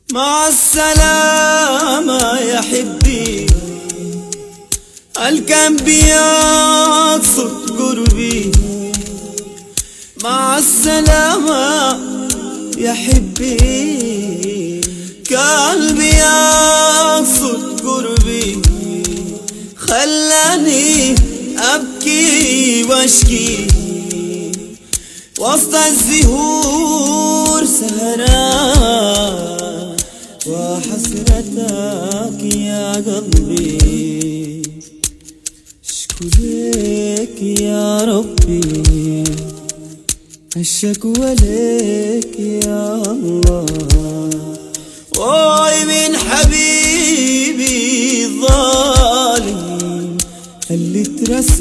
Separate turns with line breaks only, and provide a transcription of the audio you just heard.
مع السلامة يا حبي الكم بيقصد قربي مع السلامة يا حبي قلبي يقصد قربي خلاني أبكي واشكي وسط الزهور سهران وحسرتك يا قلبي اشكرك يا ربي الشكوى لك يا الله واي من حبيبي الظالم اللي ترسى